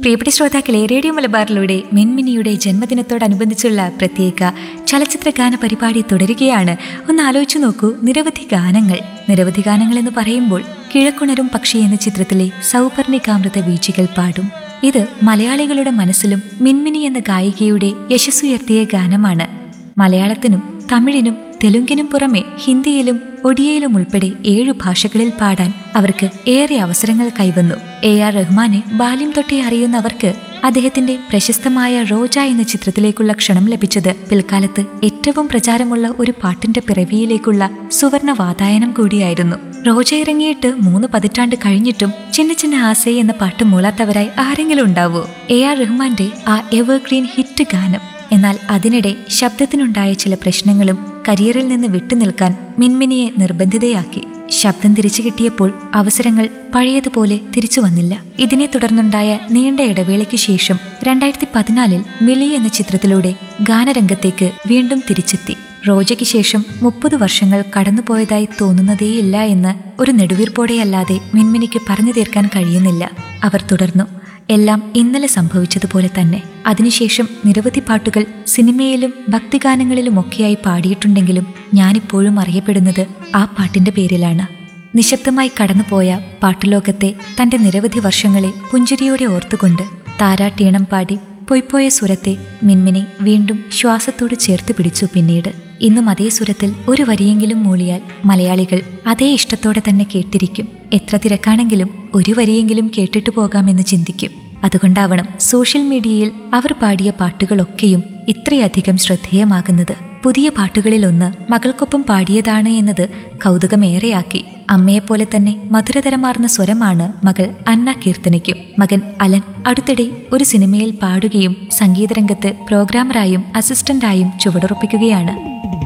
പ്രിയപ്പെട്ട ശ്രോതാക്കളെ റേഡിയോ മലബാറിലൂടെ മിൻമിനിയുടെ ജന്മദിനത്തോടനുബന്ധിച്ചുള്ള പ്രത്യേക ചലച്ചിത്ര ഗാന പരിപാടി തുടരുകയാണ് ഒന്ന് ആലോചിച്ചു നോക്കൂ നിരവധി ഗാനങ്ങൾ നിരവധി ഗാനങ്ങൾ എന്ന് പറയുമ്പോൾ കിഴക്കുണരും പക്ഷി എന്ന ചിത്രത്തിലെ സൗപർണികാമൃത വീഴ്ചകൾ പാടും ഇത് മലയാളികളുടെ മനസ്സിലും മിൻമിനി എന്ന ഗായികയുടെ യശസ്സുയർത്തിയ ഗാനമാണ് മലയാളത്തിനും തമിഴിനും തെലുങ്കിനും പുറമെ ഹിന്ദിയിലും ഒഡിയയിലും ഉൾപ്പെടെ ഏഴു ഭാഷകളിൽ പാടാൻ അവർക്ക് ഏറെ അവസരങ്ങൾ കൈവന്നു എ ആർ റഹ്മാനെ ബാല്യം തൊട്ടേ അറിയുന്നവർക്ക് അദ്ദേഹത്തിന്റെ പ്രശസ്തമായ റോജ എന്ന ചിത്രത്തിലേക്കുള്ള ക്ഷണം ലഭിച്ചത് പിൽക്കാലത്ത് ഏറ്റവും പ്രചാരമുള്ള ഒരു പാട്ടിന്റെ പിറവിയിലേക്കുള്ള സുവർണ വാതായനം കൂടിയായിരുന്നു റോജ ഇറങ്ങിയിട്ട് മൂന്ന് പതിറ്റാണ്ട് കഴിഞ്ഞിട്ടും ചിന്ന ചിന്ന ആസെ എന്ന പാട്ട് മൂളാത്തവരായി ആരെങ്കിലും ഉണ്ടാവോ എ ആർ റഹ്മാന്റെ ആ എവർഗ്രീൻ ഹിറ്റ് ഗാനം എന്നാൽ അതിനിടെ ശബ്ദത്തിനുണ്ടായ ചില പ്രശ്നങ്ങളും കരിയറിൽ നിന്ന് വിട്ടുനിൽക്കാൻ മിൻമിനിയെ നിർബന്ധിതയാക്കി ശബ്ദം തിരിച്ചു കിട്ടിയപ്പോൾ അവസരങ്ങൾ പഴയതുപോലെ തിരിച്ചു വന്നില്ല ഇതിനെ തുടർന്നുണ്ടായ നീണ്ട ഇടവേളയ്ക്ക് ശേഷം രണ്ടായിരത്തി പതിനാലിൽ മിലി എന്ന ചിത്രത്തിലൂടെ ഗാനരംഗത്തേക്ക് വീണ്ടും തിരിച്ചെത്തി റോജയ്ക്ക് ശേഷം മുപ്പത് വർഷങ്ങൾ കടന്നുപോയതായി തോന്നുന്നതേയില്ല എന്ന് ഒരു നെടുവീർപ്പോടെയല്ലാതെ മിൻമിനിക്ക് പറഞ്ഞു തീർക്കാൻ കഴിയുന്നില്ല അവർ തുടർന്നു എല്ലാം ഇന്നലെ സംഭവിച്ചതുപോലെ തന്നെ അതിനുശേഷം നിരവധി പാട്ടുകൾ സിനിമയിലും ഭക്തിഗാനങ്ങളിലുമൊക്കെയായി പാടിയിട്ടുണ്ടെങ്കിലും ഞാനിപ്പോഴും അറിയപ്പെടുന്നത് ആ പാട്ടിന്റെ പേരിലാണ് നിശബ്ദമായി കടന്നുപോയ പാട്ടുലോകത്തെ തന്റെ നിരവധി വർഷങ്ങളെ പുഞ്ചിരിയോടെ ഓർത്തുകൊണ്ട് താരാട്ടീണം പാടി പൊയ്പോയ സ്വരത്തെ മിൻമിനി വീണ്ടും ശ്വാസത്തോട് ചേർത്ത് പിടിച്ചു പിന്നീട് ഇന്നും അതേ സ്വരത്തിൽ ഒരു വരിയെങ്കിലും മൂളിയാൽ മലയാളികൾ അതേ ഇഷ്ടത്തോടെ തന്നെ കേട്ടിരിക്കും എത്ര തിരക്കാണെങ്കിലും ഒരു വരിയെങ്കിലും കേട്ടിട്ടു പോകാമെന്ന് ചിന്തിക്കും അതുകൊണ്ടാവണം സോഷ്യൽ മീഡിയയിൽ അവർ പാടിയ പാട്ടുകളൊക്കെയും ഇത്രയധികം ശ്രദ്ധേയമാകുന്നത് പുതിയ പാട്ടുകളിലൊന്ന് മകൾക്കൊപ്പം പാടിയതാണ് എന്നത് കൗതുകമേറെയാക്കി അമ്മയെപ്പോലെ തന്നെ മധുരതരമാർന്ന സ്വരമാണ് മകൾ അന്ന കീർത്തനയ്ക്കും മകൻ അലൻ അടുത്തിടെ ഒരു സിനിമയിൽ പാടുകയും സംഗീതരംഗത്ത് പ്രോഗ്രാമറായും അസിസ്റ്റന്റായും ചുവടുറപ്പിക്കുകയാണ്